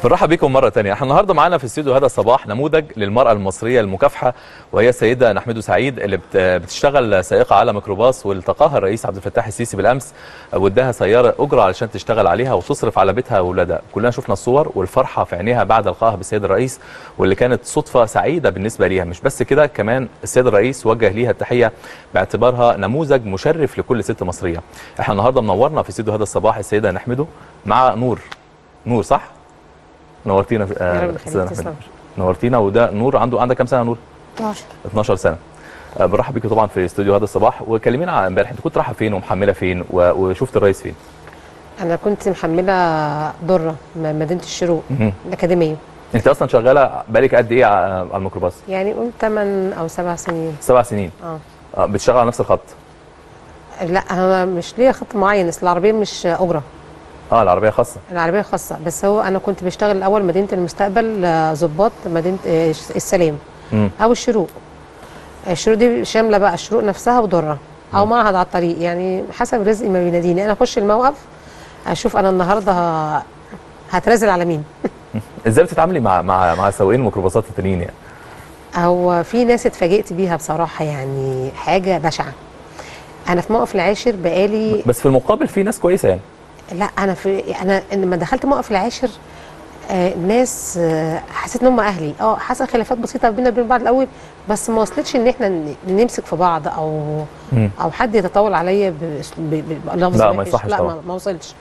بنرحب بكم مرة تانية احنا النهاردة معانا في استوديو هذا الصباح نموذج للمرأة المصرية المكافحة وهي السيدة نحمده سعيد اللي بت- بتشتغل سائقة على ميكروباص والتقاها الرئيس عبد الفتاح السيسي بالأمس واداها سيارة أجرة علشان تشتغل عليها وتصرف على بيتها وأولادها كلنا شفنا الصور والفرحة في عينيها بعد لقائها بالسيد الرئيس واللي كانت صدفة سعيدة بالنسبة ليها مش بس كده كمان السيد الرئيس وجه ليها التحية باعتبارها نموذج مشرف لكل ست مصرية احنا النهاردة منورنا في استوديو هذا الصباح السيدة نحمده مع نور نور صح؟ نورتينا في يا رب آه، يخليك، أستاذة نحمد. تسلم. نورتينا وده نور عنده عندك كام سنه يا نور 12 12 سنه آه، برحب بيكي طبعا في استوديو هذا الصباح وكلمينا عن امبارح انت كنت رايحه فين ومحمله فين و- وشفت الرئيس فين انا كنت محمله ضره م- مدينه الشروق مهم. الاكاديميه انت اصلا شغاله بقالك قد ايه ع- على الميكروباص يعني قلت 8 او 7 سنين سبع سنين اه آه، بتشتغل على نفس الخط لا انا مش ليا خط معين اصل العربيه مش اجره اه العربيه خاصه العربيه خاصه بس هو انا كنت بشتغل الاول مدينه المستقبل آه، ضباط مدينه آه، السلام مم. او الشروق الشروق دي شامله بقى الشروق نفسها وضره او معهد على الطريق يعني حسب رزقي ما بيناديني انا اخش الموقف اشوف انا النهارده ه- هترازل على مين ازاي بتتعاملي مع مع مع سواقين الميكروباصات التانيين يعني هو في ناس اتفاجئت بيها بصراحه يعني حاجه بشعه انا في موقف العاشر بقالي بس في المقابل في ناس كويسه يعني لا انا في انا لما دخلت موقف العاشر آه ناس آه حسيت ان هم اهلي اه حصل خلافات بسيطه بينا وبين بعض الاول بس ما وصلتش ان احنا ن- نمسك في بعض او مم. او حد يتطاول عليا بأس- ب- ب- بلفظ لا، ما وحش. يصحش لا طبعا. ما, ما وصلش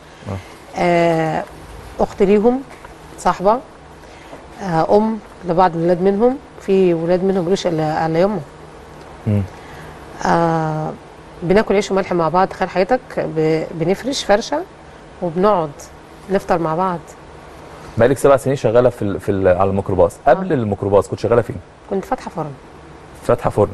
آه اخت ليهم صاحبه آه ام لبعض الولاد منهم في ولاد منهم ملوش الا الا يمه مم. آه بناكل عيش وملح مع بعض تخيل حياتك ب- بنفرش فرشه وبنقعد نفطر مع بعض بقالك سبع سنين شغاله في ال- في ال- على الميكروباص قبل الميكروباص كنت شغاله فين كنت فاتحه فرن فاتحه فرن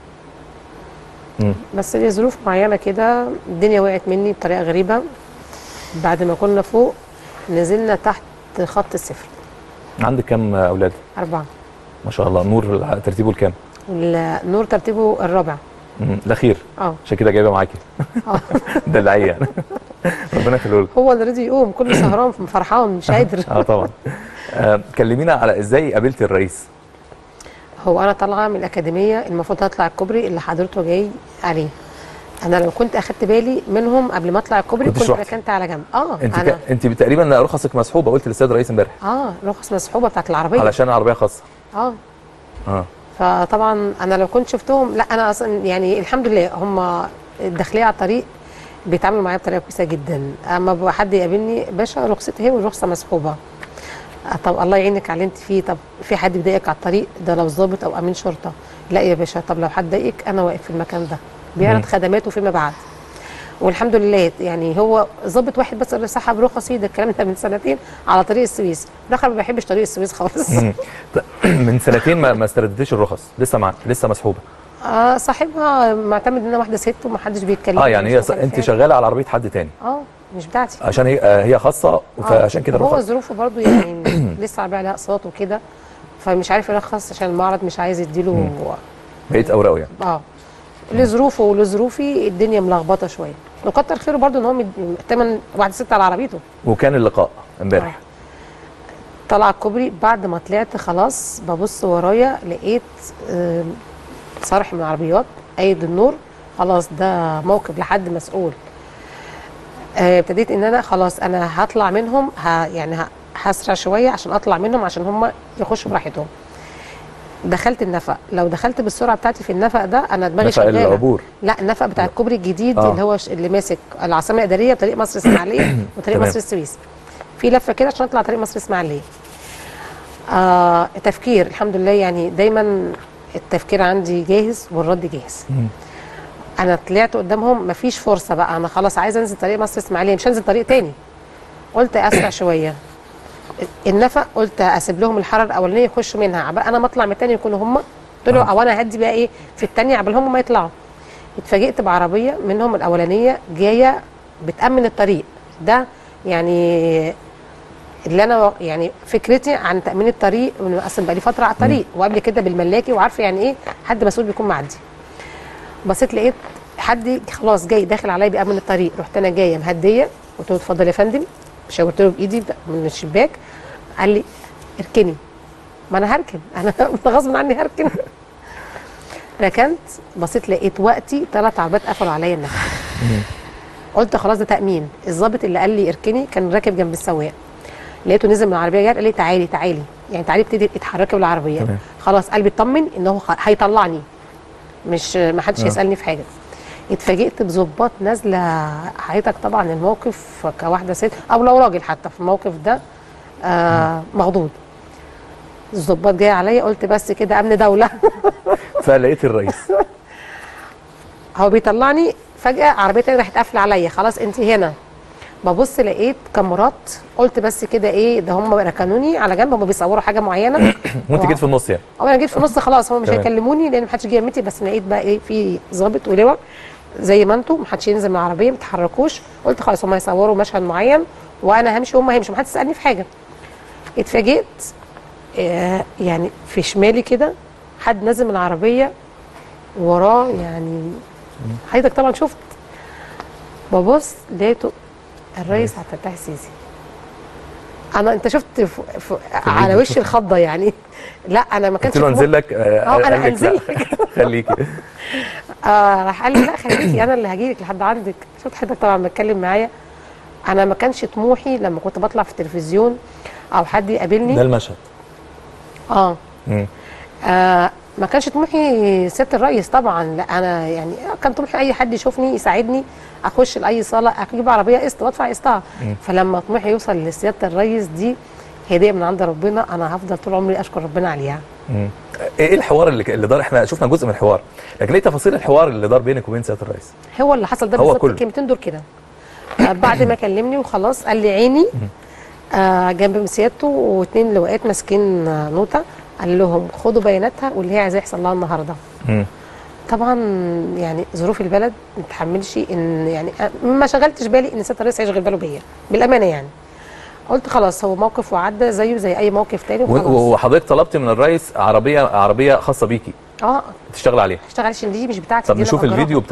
بس لظروف معينه كده الدنيا وقعت مني بطريقه غريبه بعد ما كنا فوق نزلنا تحت خط الصفر عندك كام اولاد أربعة ما شاء الله نور ترتيبه الكام النور ترتيبه الرابع مم. الاخير اه عشان كده جايبه معاكي آه. دلعيه يعني ربنا يخليه لك هو اللي رضي يقوم كله سهران فرحان مش قادر اه طبعا آه كلمينا على ازاي قابلتي الرئيس هو انا طالعه من الاكاديميه المفروض اطلع الكوبري اللي حضرته جاي عليه انا لو كنت اخدت بالي منهم قبل ما اطلع الكوبري كنتش كنت رحتي. ركنت على جنب اه انت انا ك... انت تقريبا رخصك مسحوبه قلت للسيد الرئيس امبارح اه رخص مسحوبه بتاعت العربيه علشان عربيه خاصه اه اه فطبعا انا لو كنت شفتهم لا انا اصلا يعني الحمد لله هم الداخليه على الطريق بيتعاملوا معايا بطريقه كويسه جدا اما بقى حد يقابلني باشا رخصتي هي والرخصه مسحوبه آه، طب الله يعينك على اللي انت فيه طب في حد بيضايقك على الطريق ده لو ضابط او امين شرطه لا يا باشا طب لو حد ضايقك انا واقف في المكان ده بيعرض خدماته فيما بعد والحمد لله يعني هو ضابط واحد بس اللي سحب رخصي ده الكلام ده من سنتين على طريق السويس الاخر ما بحبش طريق السويس خالص مم. ط- من سنتين ما, ما استردتيش الرخص لسه مع... لسه مسحوبه آه صاحبها معتمد ان انا واحده ست ومحدش بيتكلم اه يعني هي مش س... انت مخالفات. شغاله على عربيه حد تاني اه مش بتاعتي عشان هي آه هي خاصه فعشان كده هو الرخص ظروفه برضو يعني لسه عربيه عليها اقساط وكده فمش عارف يرخص عشان المعرض مش عايز يديله بقيت اوراقه يعني اه لظروفه ولظروفي الدنيا ملخبطه شويه وكتر خيره برضو ان هو مد- تمن واحده ست على عربيته وكان اللقاء امبارح طلع الكوبري بعد ما طلعت خلاص ببص ورايا لقيت آم، صرح من العربيات ايد النور خلاص ده موقف لحد مسؤول آه، ابتديت ان انا خلاص انا هطلع منهم ه يعني ه- هسرع شويه عشان اطلع منهم عشان هم يخشوا براحتهم دخلت النفق لو دخلت بالسرعه بتاعتي في النفق ده انا دماغي نفق شغاله العبور لا النفق بتاع الكوبري الجديد آه. اللي هو ش- اللي ماسك العاصمه الاداريه وطريق مصر اسماعيليه وطريق تمام. مصر السويس في لفه كده عشان اطلع طريق مصر اسماعيليه آه تفكير الحمد لله يعني دايما التفكير عندي جاهز والرد جاهز انا طلعت قدامهم مفيش فرصه بقى انا خلاص عايزه انزل طريق مصر اسماعيليه مش هنزل طريق تاني قلت اسرع شويه النفق قلت اسيب لهم الحاره الاولانيه يخشوا منها عبال انا ما اطلع من الثانيه يكونوا هم طلعوا او انا هدي بقى ايه في الثانيه عبال هم ما يطلعوا اتفاجئت بعربيه منهم الاولانيه جايه بتامن الطريق ده يعني اللي انا يعني فكرتي عن تامين الطريق من اصلا بقى لي فتره على الطريق وقبل كده بالملاكي وعارفه يعني ايه حد مسؤول بيكون معدي بصيت لقيت حد خلاص جاي داخل عليا بيامن الطريق رحت انا جايه مهديه قلت له اتفضل يا فندم شاورت له بايدي من الشباك قال لي اركني ما انا هركن انا غصب عني هركن ركنت بصيت لقيت وقتي ثلاث عربيات قفلوا عليا النفس قلت خلاص ده تامين الضابط اللي قال لي اركني كان راكب جنب السواق لقيته نزل من العربيه جاي قال لي تعالي تعالي يعني تعالي ابتدي اتحركي بالعربيه تمام. خلاص قلبي اطمن ان هو خ- هيطلعني مش ما حدش آه. هيسالني في حاجه اتفاجئت بظباط نازله حضرتك طبعا الموقف كواحده ست او لو راجل حتى في الموقف ده آه مخضوض الظباط جاي عليا قلت بس كده امن دوله فلقيت الرئيس هو بيطلعني فجاه عربيه تانية راحت قافله عليا خلاص انت هنا ببص لقيت كاميرات قلت بس كده ايه ده هم ركنوني على جنب هم بيصوروا حاجه معينه وانت جيت في النص يعني او انا جيت في النص خلاص هم مش تمام. هيكلموني لان محدش جه يمتي بس لقيت بقى ايه في ظابط ولواء زي ما انتم محدش ينزل من العربيه ما تتحركوش قلت خلاص هم هيصوروا مشهد معين وانا همشي وهم هيمشوا محدش يسالني في حاجه اتفاجئت آه يعني في شمالي كده حد نازل من العربيه وراه يعني حضرتك طبعا شفت ببص لقيته الرئيس عبد الفتاح السيسي انا انت شفت ف... ف... على وش الخضه يعني لا انا ما كانش قلت له في انزل لك آه، اه، انا قال لك انزل لا خليكي آه راح قال لي لا خليكي انا اللي هجيلك لحد عندك شفت حضرتك طبعا بتكلم معايا انا ما كانش طموحي لما كنت بطلع في التلفزيون او حد يقابلني ده المشهد اه مم. آه ما كانش طموحي سياده الرئيس طبعا لا انا يعني كان طموحي اي حد يشوفني يساعدني اخش لاي صاله اجيب عربيه قسط وادفع قسطها فلما طموحي يوصل لسياده الرئيس دي هديه من عند ربنا انا هفضل طول عمري اشكر ربنا عليها مم. ايه الحوار اللي اللي دار احنا شفنا جزء من الحوار لكن ايه تفاصيل الحوار اللي دار بينك وبين سياده الرئيس هو اللي حصل ده هو بالظبط كله. الكلمتين دول كده آه بعد ما كلمني وخلاص قال لي عيني آه جنب سيادته واثنين لواءات ماسكين آه نوته قال لهم خدوا بياناتها واللي هي عايزاه يحصل لها النهارده مم. طبعا يعني ظروف البلد ما تحملش ان يعني أ- ما شغلتش بالي ان سياده الرئيس هيشغل باله بيا بالامانه يعني قلت خلاص هو موقف وعدى زيه زي اي موقف تاني و- وخلاص وحضرتك طلبتي من الرئيس عربيه عربيه خاصه بيكي اه تشتغل عليها اشتغل عشان دي مش بتاعتي طب دي أنا نشوف مأجراها. الفيديو